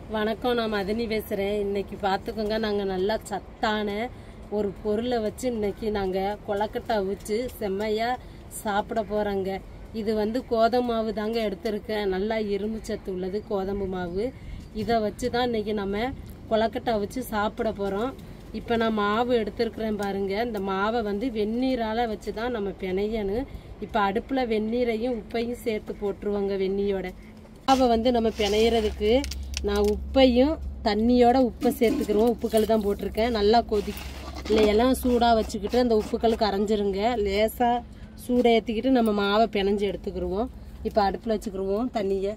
வணக்கம் நான் மதனி பேசுகிறேன் இன்னைக்கு பார்த்துக்கோங்க நாங்கள் நல்லா சத்தான ஒரு பொருளை வச்சு இன்னைக்கு நாங்கள் கொலக்கட்டை அவிச்சு செம்மையாக சாப்பிட போகிறோங்க இது வந்து கோதுமை மாவு தாங்க எடுத்திருக்கேன் நல்லா இரும்பு சத்து உள்ளது கோதம்பு மாவு இதை வச்சு தான் இன்னைக்கு நம்ம கொலக்கட்டை அவிச்சு சாப்பிட போகிறோம் இப்போ நான் மாவு எடுத்திருக்கிறேன் பாருங்க இந்த மாவை வந்து வெந்நீரால் வச்சு தான் நம்ம பிணையணும் இப்போ அடுப்பில் வெந்நீரையும் உப்பையும் சேர்த்து போட்டுருவாங்க வெந்நீயோட மாவை வந்து நம்ம பிணையிறதுக்கு நான் உப்பையும் தண்ணியோட உப்பை சேர்த்துக்கிறோம் உப்புக்கல் தான் போட்டிருக்கேன் நல்லா கொதி இல்லை எல்லாம் சூடாக வச்சுக்கிட்டு அந்த உப்புக்கல் கரைஞ்சிருங்க லேசாக சூடை ஏற்றிக்கிட்டு நம்ம மாவை பிணைஞ்சு எடுத்துக்கிருவோம் இப்போ அடுப்பில் வச்சுக்கிருவோம் தண்ணியை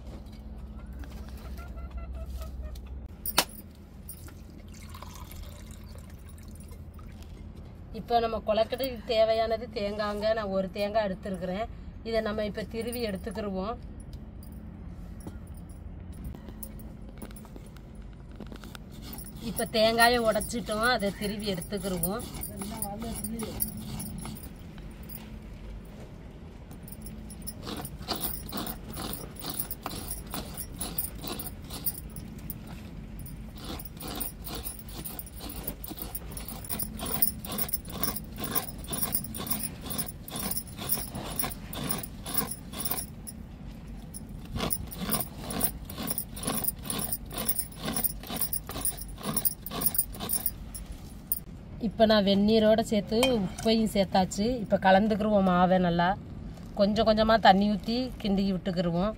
இப்போ நம்ம கொலக்கட்டைக்கு தேவையானது தேங்காங்க நான் ஒரு தேங்காய் எடுத்துருக்கிறேன் இதை நம்ம இப்போ திருவி எடுத்துக்கிருவோம் இப்போ தேங்காயை உடைச்சிட்டோம் அதை திருவி எடுத்துக்கிருவோம் இப்போ நான் வெந்நீரோட சேர்த்து உப்பையும் சேர்த்தாச்சு இப்போ கலந்துக்கிருவோம் மாவை நல்லா கொஞ்சம் கொஞ்சமாக தண்ணி ஊற்றி கிண்டி விட்டுக்கிருவோம்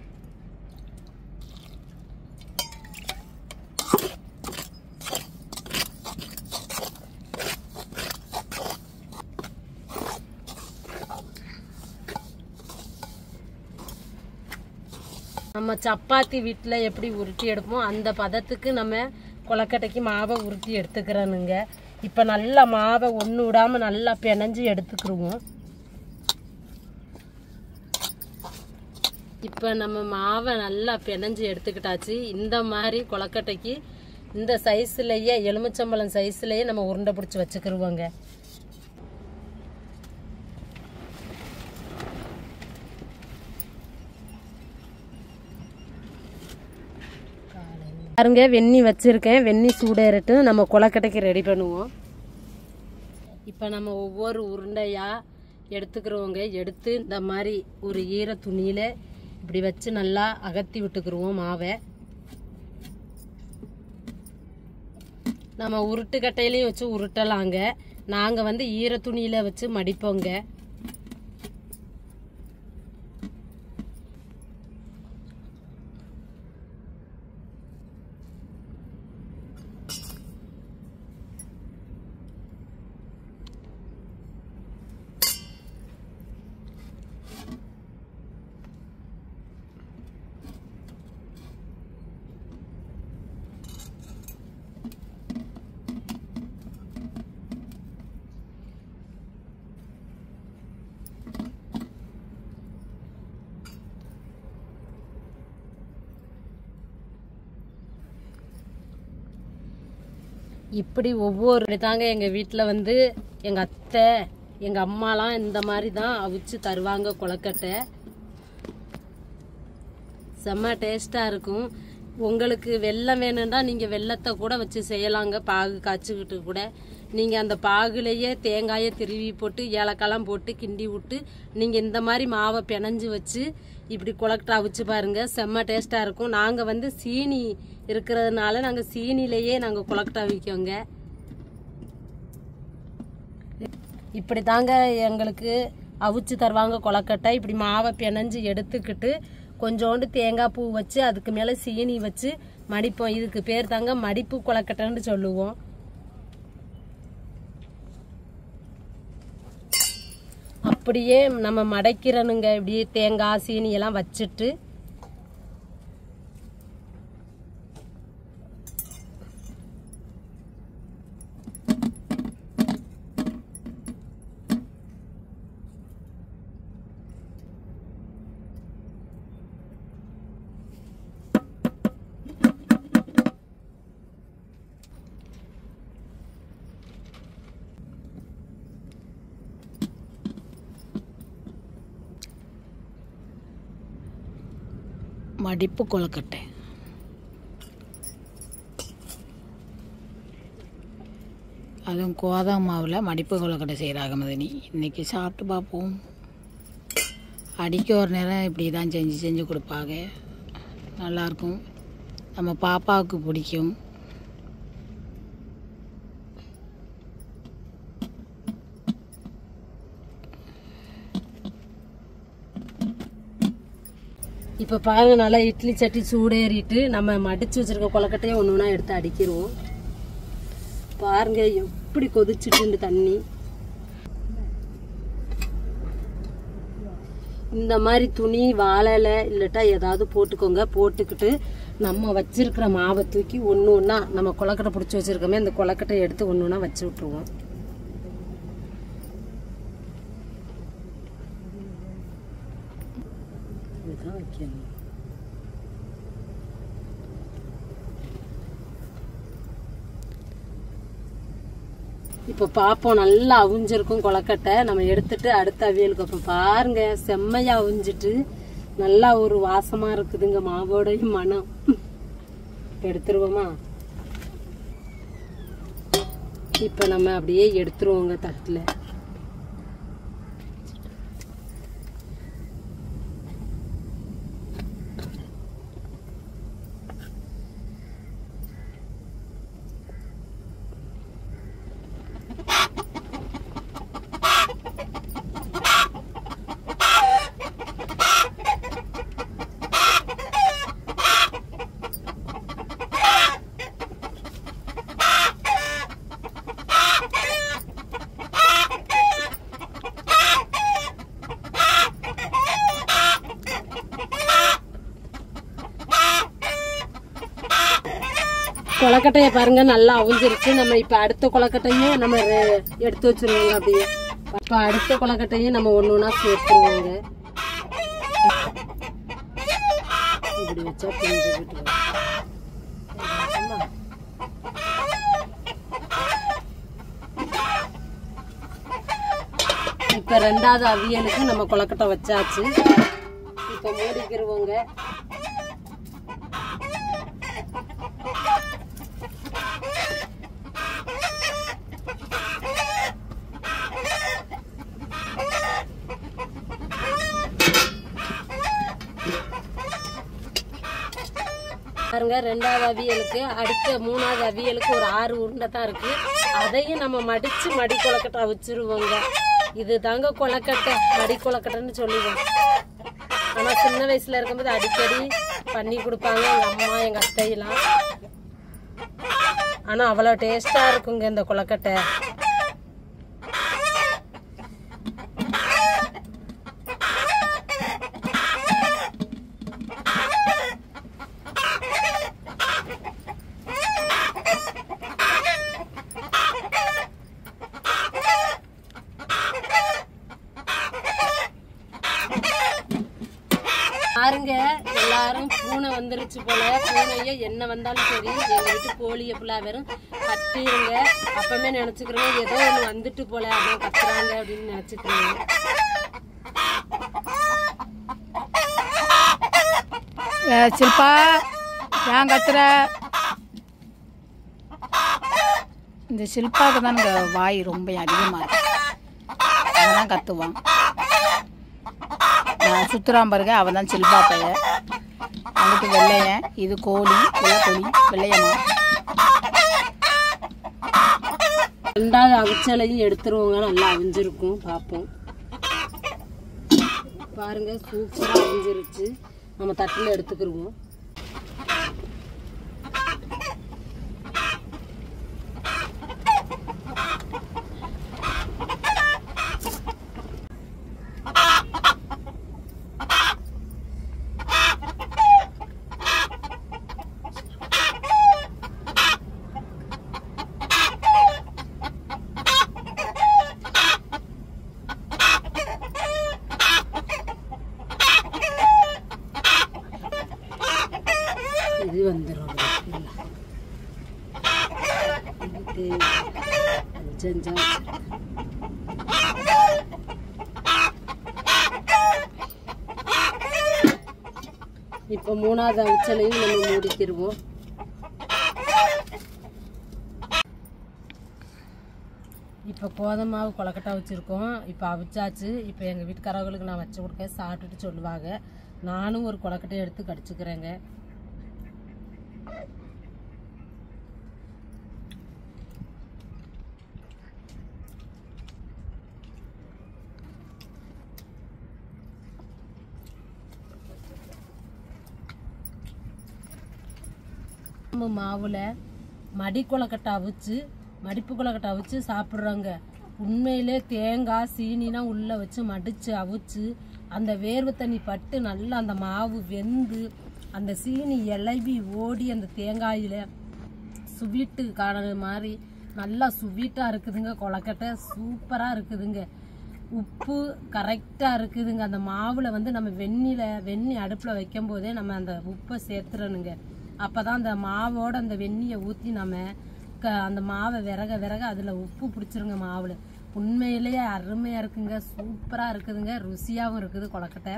நம்ம சப்பாத்தி வீட்டில் எப்படி உருட்டி எடுப்போம் அந்த பதத்துக்கு நம்ம கொலக்கட்டைக்கு மாவை உருட்டி எடுத்துக்கிறோனுங்க இப்போ நல்லா மாவை ஒன்று விடாமல் நல்லா பிணைஞ்சு எடுத்துக்கிருவோம் இப்போ நம்ம மாவை நல்லா பிணைஞ்சு எடுத்துக்கிட்டாச்சு இந்த மாதிரி கொலக்கட்டைக்கு இந்த சைஸ்லயே எலுமிச்சம்பழம் சைஸ்லயே நம்ம உருண்டை பிடிச்சி வச்சுக்கிருவோங்க பாருங்க வெந்நி வச்சிருக்கேன் வெந்நி சூடேறட்டும் நம்ம கொலக்கட்டைக்கு ரெடி பண்ணுவோம் இப்போ நம்ம ஒவ்வொரு உருண்டையா எடுத்துக்கிறோங்க எடுத்து இந்த மாதிரி ஒரு ஈர துணியில இப்படி வச்சு நல்லா அகத்தி விட்டுக்கிருவோம் மாவை நம்ம உருட்டு கட்டையிலையும் வச்சு உருட்டலாங்க நாங்கள் வந்து ஈர துணியில வச்சு மடிப்போங்க இப்படி ஒவ்வொரு தாங்க எங்கள் வீட்டில் வந்து எங்கள் அத்தை எங்கள் அம்மாலாம் இந்த மாதிரி தான் அவிச்சு தருவாங்க கொலக்கட்டை செம்ம டேஸ்ட்டாக இருக்கும் உங்களுக்கு வெல்லம் வேணும்னா நீங்கள் வெல்லத்தை கூட வச்சு செய்யலாங்க பாகு காய்ச்சிக்கிட்டு கூட நீங்கள் அந்த பாகுலேயே தேங்காயை திருவி போட்டு ஏலக்காய்லாம் போட்டு கிண்டி விட்டு நீங்கள் இந்த மாதிரி மாவை பிணைஞ்சு வச்சு இப்படி கொலக்கட்டை அவிச்சு பாருங்க செம்ம டேஸ்ட்டாக இருக்கும் நாங்கள் வந்து சீனி இருக்கிறதுனால நாங்கள் சீனிலேயே நாங்கள் கொலக்கட்டை அவிக்கோங்க இப்படி தாங்க எங்களுக்கு அவிச்சு தருவாங்க கொலக்கட்டை இப்படி மாவை பிணைஞ்சு எடுத்துக்கிட்டு கொஞ்சோண்டு தேங்காய் பூ வச்சு அதுக்கு மேலே சீனி வச்சு மடிப்போம் இதுக்கு பேர் தாங்க மடிப்பு கொலக்கட்டைன்னு சொல்லுவோம் அப்படியே நம்ம மடைக்கிறனுங்க இப்படியே தேங்காய் சீனி எல்லாம் வச்சுட்டு மடிப்பு கொழுக்கட்டை அதுவும் கோதா மாவில் மடிப்பு கொலக்கட்டை செய்கிறாங்க மதினி இன்றைக்கி சாப்பிட்டு பார்ப்போம் அடிக்க ஒரு நேரம் இப்படி தான் செஞ்சு செஞ்சு கொடுப்பாங்க நல்லாயிருக்கும் நம்ம பாப்பாவுக்கு பிடிக்கும் இப்போ பாருங்க நல்லா இட்லி சட்டி சூடேறிட்டு நம்ம மடிச்சு வச்சிருக்க கொலக்கட்டையை ஒன்று ஒன்றா எடுத்து அடிக்கிறோம் பாருங்க எப்படி கொதிச்சுட்டு தண்ணி இந்த மாதிரி துணி வாழலை இல்லட்டா ஏதாவது போட்டுக்கோங்க போட்டுக்கிட்டு நம்ம வச்சிருக்கிற மாவை தூக்கி ஒன்று ஒன்றா நம்ம கொலக்கட்டை பிடிச்சி வச்சிருக்கோமே அந்த கொலக்கட்டை எடுத்து ஒன்று ஒன்றா வச்சு விட்ருவோம் இதுதான் வைக்கணும் இப்போ பார்ப்போம் நல்லா அவிஞ்சிருக்கும் கொலக்கட்டை நம்ம எடுத்துட்டு அடுத்த அவியலுக்கு அப்போ பாருங்க செம்மையா அவிஞ்சிட்டு நல்லா ஒரு வாசமா இருக்குதுங்க மாவோடையும் மனம் எடுத்துருவோமா இப்போ நம்ம அப்படியே எடுத்துருவோங்க தட்டில் கொலக்கட்டையை பாருங்க நல்லா அவிஞ்சிருச்சு நம்ம இப்ப அடுத்த கொலக்கட்டையும் நம்ம ரெ- எடுத்து வச்சிருவோங்க அப்படியே இப்ப அடுத்த கொலக்கட்டையும் நம்ம ஒண்ணு ஒண்ணா சேர்த்துருவோங்க இப்படி வச்சா பிஞ்சுக்கிட்டு வரும். ஆமா. இப்ப ரெண்டாவது அவியலுக்கு நம்ம கொலக்கட்டை வச்சாச்சு இப்ப மூடிக்கிருவோங்க பாருங்க ரெண்டாவது அவியலுக்கு அடுத்த மூணாவது அவியலுக்கு ஒரு ஆறு உருண்டை தான் இருக்கு அதையும் நம்ம மடிச்சு மடி கொலக்கட்டை வச்சிருவோங்க இது தாங்க கொலக்கட்டை மடி கொலக்கட்டைன்னு சொல்லுவோம் ஆனா சின்ன வயசுல இருக்கும்போது அடிக்கடி பண்ணி கொடுப்பாங்க எங்க அம்மா எங்க அத்தையெல்லாம் ஆனா அவ்வளவு டேஸ்டா இருக்குங்க இந்த கொலக்கட்டை பாருங்க எல்லாரும் பூனை வந்துருச்சு போல பூனையோ என்ன வந்தாலும் சரி எங்க வீட்டு கோழிய புள்ளா வெறும் கட்டிடுங்க அப்பமே நினைச்சுக்கிறோம் ஏதோ ஒண்ணு வந்துட்டு போல அதான் கத்துறாங்க அப்படின்னு நினைச்சுக்கிறோம் ஏ, சில்பா ஏன் கத்துற இந்த சில்பாவுக்கு தான் இந்த வாய் ரொம்ப அதிகமாக இருக்கு அவன் கத்துவான் நான் சுத்துறான் பாருங்க அவன் தான் சில்பா பையன் அங்கிட்டு வெள்ளையன் இது கோழி வெள்ளை கோழி வெள்ளையம்மா ரெண்டாவது அவிச்சலையும் எடுத்துருவோங்க நல்லா அவிஞ்சிருக்கும் பார்ப்போம் பாருங்க சூப்பரா அவிஞ்சிருச்சு நம்ம தட்டுல எடுத்துக்கிருவோம் இது வந்துடும் இது அஞ்சஞ்சா வச்சிருக்கேன். இப்போ மூணாவது அவிச்சலையும் நம்ம மூடிக்கிருவோம் இப்போ கோதுமை மாவு கொலக்கட்டை வச்சுருக்கோம் இப்போ அவிச்சாச்சு இப்போ எங்கள் வீட்டுக்காரவங்களுக்கு நான் வச்சு கொடுக்க சாப்பிட்டுட்டு சொல்லுவாங்க நானும் ஒரு கொலக்கட்டை எடுத்து கடிச்சுக்கிறேங்க நம்ம மாவுல மடி கொலக்கட்டை அவிச்சு மடிப்பு கொலக்கட்டை அவிச்சு சாப்பிட்றோங்க உண்மையிலே தேங்காய் சீனிலாம் உள்ள வச்சு மடிச்சு அவிச்சு அந்த வேர்வை தண்ணி பட்டு நல்லா அந்த மாவு வெந்து அந்த சீனி இலவி ஓடி அந்த தேங்காயில சுவீட்டு காண மாதிரி நல்லா சுவீட்டாக இருக்குதுங்க கொலக்கட்டை சூப்பராக இருக்குதுங்க உப்பு கரெக்டாக இருக்குதுங்க அந்த மாவில் வந்து நம்ம வெந்நில வெந்நி அடுப்பில் வைக்கும் போதே நம்ம அந்த உப்பை சேர்த்துறணுங்க அப்போ தான் அந்த மாவோட அந்த வெந்நியை ஊற்றி நம்ம க அந்த மாவை விறக விறக அதில் உப்பு பிடிச்சிருங்க மாவில் உண்மையிலேயே அருமையாக இருக்குங்க சூப்பராக இருக்குதுங்க ருசியாகவும் இருக்குது கொலக்கட்டை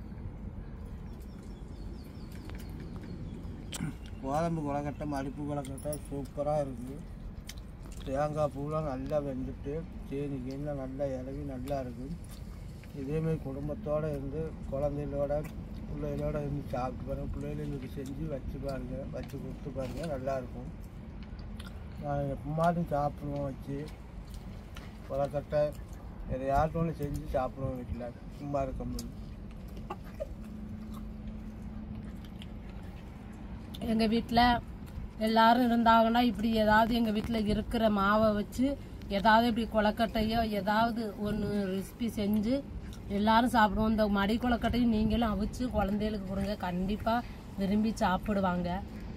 கோதம்பு கொலக்கட்டை மடிப்பு கொலக்கட்டை சூப்பராக இருக்குது தேங்காய் பூலாம் நல்லா வெந்துட்டு தேனி கீழெலாம் நல்லா இலவி நல்லா இருக்குது இதேமாரி குடும்பத்தோடு இருந்து குழந்தைகளோட பிள்ளைகளோட இருந்து சாப்பிட்டு பாருங்கள் பிள்ளைகளுக்கு செஞ்சு வச்சு பாருங்க வச்சு கொடுத்து பாருங்கள் நல்லாயிருக்கும் நான் எப்பமாட்டும் சாப்பிடுவோம் வச்சு கொலக்கட்டை எதையாட்டும் ஒன்று செஞ்சு சாப்பிடுவோம் வீட்டில் சும்மா இருக்கும்போது எங்கள் வீட்டில் எல்லாரும் இருந்தாங்கன்னா இப்படி ஏதாவது எங்கள் வீட்டில் இருக்கிற மாவை வச்சு ஏதாவது இப்படி கொலக்கட்டையோ ஏதாவது ஒன்று ரெசிபி செஞ்சு எல்லாரும் சாப்பிடுவோம் இந்த மடி கொலக்கட்டையும் நீங்களும் அவிச்சு குழந்தைகளுக்கு கொடுங்க கண்டிப்பாக விரும்பி சாப்பிடுவாங்க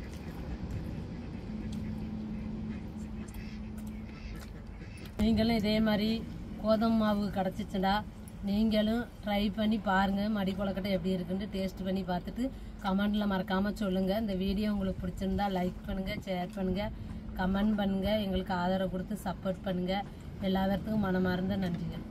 நீங்களும் இதே மாதிரி கோதுமை மாவு கிடச்சிச்சுண்டா நீங்களும் ட்ரை பண்ணி பாருங்கள் மடி கொலக்கட்டை எப்படி இருக்குன்னு டேஸ்ட் பண்ணி பார்த்துட்டு கமெண்டில் மறக்காமல் சொல்லுங்கள் இந்த வீடியோ உங்களுக்கு பிடிச்சிருந்தா லைக் பண்ணுங்கள் ஷேர் பண்ணுங்கள் கமெண்ட் பண்ணுங்கள் எங்களுக்கு ஆதரவு கொடுத்து சப்போர்ட் பண்ணுங்கள் எல்லா பேர்த்துக்கும் மனமார்ந்த நன்றிங்க